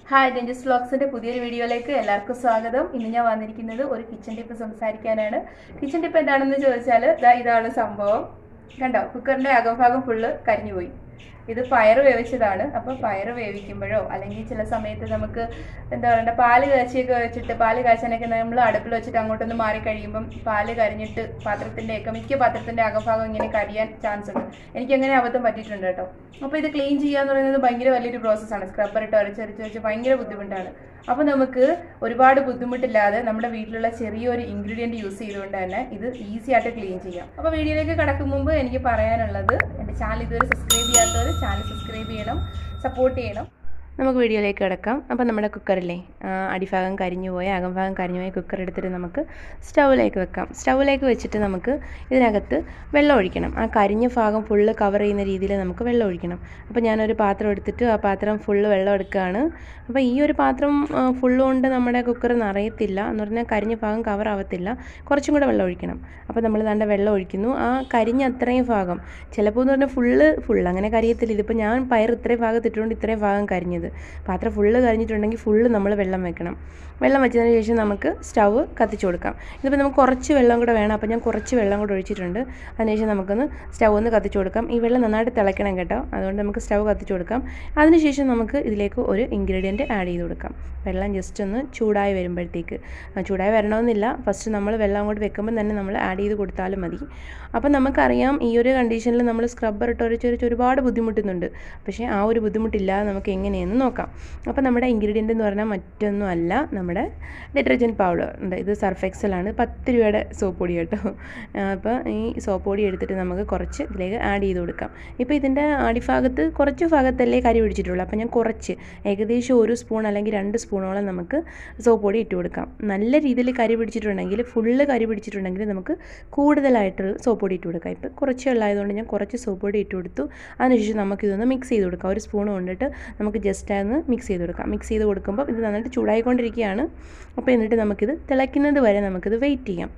hi ഡെഞ്ചസ് വ്ളോഗ്സിന്റെ പുതിയൊരു വീഡിയോയിലേക്ക് എല്ലാവർക്കും സ്വാഗതം ഇന്ന് ഞാൻ വന്നിരിക്കുന്നത് ഒരു കിച്ചൺ ടിപ്പ് സംസാരിക്കാനാണ് കിച്ചൺ ടിപ്പ് എന്താണെന്ന് ചോദിച്ചാൽ ദാ ഇതാണ് സംഭവം കണ്ടോ കുക്കറിന്റെ അകംഭാഗം ഫുള്ള് കരിഞ്ഞുപോയി ഇത് പയറ് വേവിച്ചതാണ് അപ്പോൾ പയറ് വേവിക്കുമ്പോഴോ അല്ലെങ്കിൽ ചില സമയത്ത് നമുക്ക് എന്താ പറയണ്ട പാല് കാച്ചിയൊക്കെ വെച്ചിട്ട് പാല് കാച്ചാനൊക്കെ നമ്മൾ അടുപ്പിൽ വെച്ചിട്ട് അങ്ങോട്ടൊന്ന് മാറി കഴിയുമ്പം പാല് കരിഞ്ഞിട്ട് പാത്രത്തിന്റെ ഒക്കെ മിക്ക പാത്രത്തിന്റെ അകഭാഗം ഇങ്ങനെ കരിയാൻ ചാൻസ് ഉണ്ട് എനിക്ക് അങ്ങനെ അബദ്ധം പറ്റിയിട്ടുണ്ട് കേട്ടോ അപ്പോൾ ഇത് ക്ലീൻ ചെയ്യുക എന്ന് പറയുന്നത് ഭയങ്കര വലിയൊരു പ്രോസസ്സാണ് സ്ക്രബ്ബർ ഇട്ട് അരച്ചരച്ച് വെച്ച് ഭയങ്കര ബുദ്ധിമുട്ടാണ് അപ്പോൾ നമുക്ക് ഒരുപാട് ബുദ്ധിമുട്ടില്ലാതെ നമ്മുടെ വീട്ടിലുള്ള ചെറിയൊരു ഇൻഗ്രീഡിയൻറ്റ് യൂസ് ചെയ്തുകൊണ്ട് തന്നെ ഇത് ഈസി ആയിട്ട് ക്ലീൻ ചെയ്യാം അപ്പോൾ വീഡിയോയിലേക്ക് കടക്കും മുമ്പ് എനിക്ക് പറയാനുള്ളത് എൻ്റെ ചാനൽ ഇതുവരെ സബ്സ്ക്രൈബ് ചെയ്യാത്തവർ ചാനൽ സബ്സ്ക്രൈബ് ചെയ്യണം സപ്പോർട്ട് ചെയ്യണം നമുക്ക് വീഡിയോയിലേക്ക് കിടക്കാം അപ്പോൾ നമ്മുടെ കുക്കറിലെ അടിഭാഗം കരിഞ്ഞു പോയ അകംഭാഗം കരിഞ്ഞു പോയ കുക്കർ എടുത്തിട്ട് നമുക്ക് സ്റ്റൗവിലേക്ക് വെക്കാം സ്റ്റൗവിലേക്ക് വെച്ചിട്ട് നമുക്ക് ഇതിനകത്ത് വെള്ളം ഒഴിക്കണം ആ കരിഞ്ഞ ഭാഗം ഫുള്ള് കവർ ചെയ്യുന്ന രീതിയിൽ നമുക്ക് വെള്ളം ഒഴിക്കണം അപ്പോൾ ഞാനൊരു പാത്രം എടുത്തിട്ട് ആ പാത്രം ഫുള്ള് വെള്ളം എടുക്കുകയാണ് അപ്പോൾ ഈ ഒരു പാത്രം ഫുള്ള് കൊണ്ട് നമ്മുടെ കുക്കർ നിറയത്തില്ല എന്ന് പറഞ്ഞാൽ കരിഞ്ഞ ഭാഗം കവർ ആവത്തില്ല കുറച്ചും കൂടെ വെള്ളം ഒഴിക്കണം അപ്പോൾ നമ്മൾ ദാണ്ട വെള്ളം ഒഴിക്കുന്നു ആ കരിഞ്ഞ അത്രയും ഭാഗം ചിലപ്പോൾ എന്ന് പറഞ്ഞാൽ ഫുള്ള് ഫുള്ള് അങ്ങനെ കരിയത്തില്ല ഇതിപ്പോൾ ഞാൻ പയർ ഇത്രയും ഭാഗത്ത് ഇട്ടുകൊണ്ട് ഇത്രയും ഭാഗം കരിഞ്ഞത് പാത്രം ഫുള്ള് കരിഞ്ഞിട്ടുണ്ടെങ്കിൽ ഫുള്ള് നമ്മൾ വെള്ളം വെക്കണം വെള്ളം വെച്ചതിന് ശേഷം നമുക്ക് സ്റ്റവ് കത്തിച്ചു കൊടുക്കാം ഇതിപ്പോൾ നമുക്ക് കുറച്ച് വെള്ളം കൂടെ വേണം അപ്പോൾ ഞാൻ കുറച്ച് വെള്ളം കൂടെ ഒഴിച്ചിട്ടുണ്ട് അതിനുശേഷം നമുക്കൊന്ന് സ്റ്റവ് ഒന്ന് കത്തിച്ചു കൊടുക്കാം ഈ വെള്ളം നന്നായിട്ട് തിളയ്ക്കണം കേട്ടോ അതുകൊണ്ട് നമുക്ക് സ്റ്റവ് കത്തിച്ചു കൊടുക്കാം അതിനുശേഷം നമുക്ക് ഇതിലേക്ക് ഒരു ഇൻഗ്രീഡിയൻറ്റ് ആഡ് ചെയ്ത് കൊടുക്കാം വെള്ളം ജസ്റ്റ് ഒന്ന് ചൂടായി വരുമ്പോഴത്തേക്ക് ചൂടായി വരണമെന്നില്ല ഫസ്റ്റ് നമ്മൾ വെള്ളം അങ്ങോട്ട് വെക്കുമ്പോൾ തന്നെ നമ്മൾ ആഡ് ചെയ്ത് കൊടുത്താലും മതി അപ്പം നമുക്കറിയാം ഈ ഒരു കണ്ടീഷനിൽ നമ്മൾ സ്ക്രബ്ബർ ഇട്ട് ഒരച്ചൊരിച്ച് ഒരുപാട് ബുദ്ധിമുട്ടുന്നുണ്ട് പക്ഷേ ആ ഒരു ബുദ്ധിമുട്ടില്ലാതെ നമുക്ക് എങ്ങനെയെന്ന് നോക്കാം അപ്പോൾ നമ്മുടെ ഇൻഗ്രീഡിയൻ്റ് എന്ന് പറഞ്ഞാൽ മറ്റൊന്നും അല്ല നമ്മുടെ ഡിറ്റർജൻറ്റ് പൗഡർ ഉണ്ട് ഇത് സർഫ് എക്സലാണ് പത്ത് രൂപയുടെ സോപ്പ് പൊടി കേട്ടോ അപ്പോൾ ഈ സോപ്പ് പൊടി എടുത്തിട്ട് നമുക്ക് കുറച്ച് ഇതിലേക്ക് ആഡ് ചെയ്ത് കൊടുക്കാം ഇപ്പോൾ ഇതിൻ്റെ അടിഭാഗത്ത് കുറച്ച് ഭാഗത്തല്ലേ കരി പിടിച്ചിട്ടുള്ളൂ അപ്പോൾ ഞാൻ കുറച്ച് ഏകദേശം ഒരു സ്പൂൺ അല്ലെങ്കിൽ രണ്ട് സ്പൂണോളം നമുക്ക് സോപ്പ് പൊടി ഇട്ട് കൊടുക്കാം നല്ല രീതിയിൽ കരി പിടിച്ചിട്ടുണ്ടെങ്കിൽ ഫുള്ള് കരി പിടിച്ചിട്ടുണ്ടെങ്കിൽ നമുക്ക് കൂടുതലായിട്ടുള്ള സോപ്പ് പൊടി ഇട്ട് കൊടുക്കാം ഇപ്പോൾ കുറച്ച് വെള്ളമായതുകൊണ്ട് ഞാൻ കുറച്ച് സോപ്പ് പൊടി ഇട്ട് കൊടുത്തു അതിനുശേഷം നമുക്കിതൊന്ന് മിക്സ് ചെയ്ത് കൊടുക്കാം ഒരു സ്പൂൺ കൊണ്ടിട്ട് നമുക്ക് ജസ്റ്റ് ഒന്ന് മിക്സ് ചെയ്ത് കൊടുക്കാം മിക്സ് ചെയ്ത് കൊടുക്കുമ്പോൾ ഇത് നന്നായിട്ട് ചൂടായിക്കൊണ്ടിരിക്കുകയാണ് അപ്പോൾ എന്നിട്ട് നമുക്കിത് തിളയ്ക്കുന്നത് വരെ നമുക്കിത് വെയിറ്റ് ചെയ്യാം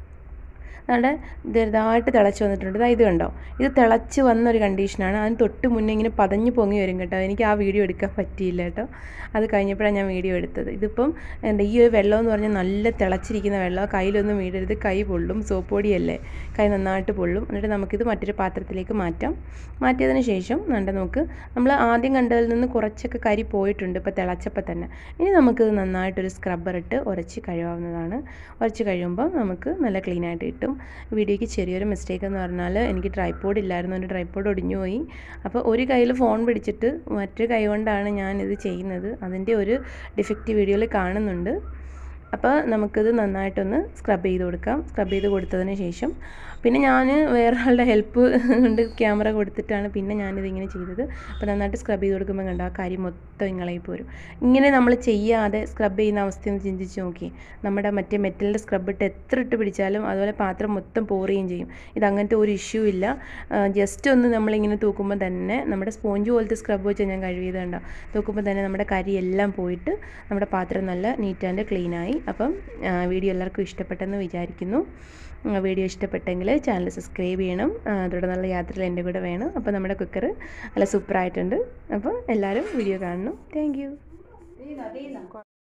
നമ്മുടെ ചെറുതായിട്ട് തിളച്ച് വന്നിട്ടുണ്ട് ഇത് കണ്ടോ ഇത് തിളച്ച് വന്ന ഒരു കണ്ടീഷനാണ് അതിന് തൊട്ട് മുന്നേ ഇങ്ങനെ പതഞ്ഞ് പൊങ്ങി വരും കേട്ടോ എനിക്ക് ആ വീഡിയോ എടുക്കാൻ പറ്റിയില്ല കേട്ടോ അത് കഴിഞ്ഞപ്പോഴാണ് ഞാൻ വീഡിയോ എടുത്തത് ഇതിപ്പം എന്താ ഈ ഒരു വെള്ളം എന്ന് പറഞ്ഞാൽ നല്ല തിളച്ചിരിക്കുന്ന വെള്ളം കയ്യിലൊന്നും വീടരുത് കൈ പൊള്ളും സോപ്പ് പൊടിയല്ലേ കൈ നന്നായിട്ട് പൊള്ളും എന്നിട്ട് നമുക്കിത് മറ്റൊരു പാത്രത്തിലേക്ക് മാറ്റാം മാറ്റിയതിന് ശേഷം നല്ല നമുക്ക് നമ്മൾ ആദ്യം കണ്ടതിൽ നിന്ന് കുറച്ചൊക്കെ കരി പോയിട്ടുണ്ട് ഇപ്പോൾ തിളച്ചപ്പോൾ തന്നെ ഇനി നമുക്കിത് നന്നായിട്ടൊരു സ്ക്രബ്ബർ ഇട്ട് ഉരച്ച് കഴുകാവുന്നതാണ് ഉരച്ച് കഴിയുമ്പോൾ നമുക്ക് നല്ല ക്ലീൻ ആയിട്ട് കിട്ടും വീഡിയോയ്ക്ക് ചെറിയൊരു മിസ്റ്റേക്ക് എന്ന് പറഞ്ഞാൽ എനിക്ക് ട്രൈപ്പോഡ് ഇല്ലായിരുന്നു എൻ്റെ ട്രൈപ്പോഡ് ഒടിഞ്ഞു പോയി അപ്പോൾ ഒരു കയ്യിൽ ഫോൺ പിടിച്ചിട്ട് മറ്റൊരു കൈ കൊണ്ടാണ് ഞാനിത് ചെയ്യുന്നത് അതിൻ്റെ ഒരു ഡിഫക്റ്റ് വീഡിയോയിൽ കാണുന്നുണ്ട് അപ്പോൾ നമുക്കിത് നന്നായിട്ടൊന്ന് സ്ക്രബ് ചെയ്ത് കൊടുക്കാം സ്ക്രബ് ചെയ്ത് കൊടുത്തതിന് ശേഷം പിന്നെ ഞാൻ വേറെ ആളുടെ ഹെൽപ്പ് കൊണ്ട് ക്യാമറ കൊടുത്തിട്ടാണ് പിന്നെ ഞാനിതിങ്ങനെ ചെയ്തത് അപ്പോൾ നന്നായിട്ട് സ്ക്രബ് ചെയ്ത് കൊടുക്കുമ്പോൾ കണ്ടോ ആ കരി മൊത്തം ഇങ്ങളായി പോരും ഇങ്ങനെ നമ്മൾ ചെയ്യാതെ സ്ക്രബ് ചെയ്യുന്ന അവസ്ഥയൊന്ന് ചിന്തിച്ച് നോക്കി നമ്മുടെ മറ്റേ മെറ്റലിൻ്റെ സ്ക്രബ് ഇട്ട് എത്ര ഇട്ട് പിടിച്ചാലും അതുപോലെ പാത്രം മൊത്തം പോറുകയും ചെയ്യും ഇത് അങ്ങനത്തെ ഒരു ഇഷ്യൂ ഇല്ല ജസ്റ്റ് ഒന്ന് നമ്മളിങ്ങനെ തൂക്കുമ്പോൾ തന്നെ നമ്മുടെ സ്പോഞ്ച് പോലത്തെ സ്ക്രബ് വെച്ച് ഞാൻ കഴുകിയത് കണ്ടോ തൂക്കുമ്പോൾ തന്നെ നമ്മുടെ കരി എല്ലാം പോയിട്ട് നമ്മുടെ പാത്രം നല്ല നീറ്റ് ആൻഡ് ക്ലീനായി അപ്പം വീഡിയോ എല്ലാവർക്കും ഇഷ്ടപ്പെട്ടെന്ന് വിചാരിക്കുന്നു വീഡിയോ ഇഷ്ടപ്പെട്ടെങ്കിൽ ചാനൽ സബ്സ്ക്രൈബ് ചെയ്യണം തുടർന്നുള്ള യാത്രയിൽ എൻ്റെ കൂടെ വേണം അപ്പോൾ നമ്മുടെ കുക്കർ നല്ല സൂപ്പറായിട്ടുണ്ട് അപ്പോൾ എല്ലാവരും വീഡിയോ കാണണം താങ്ക്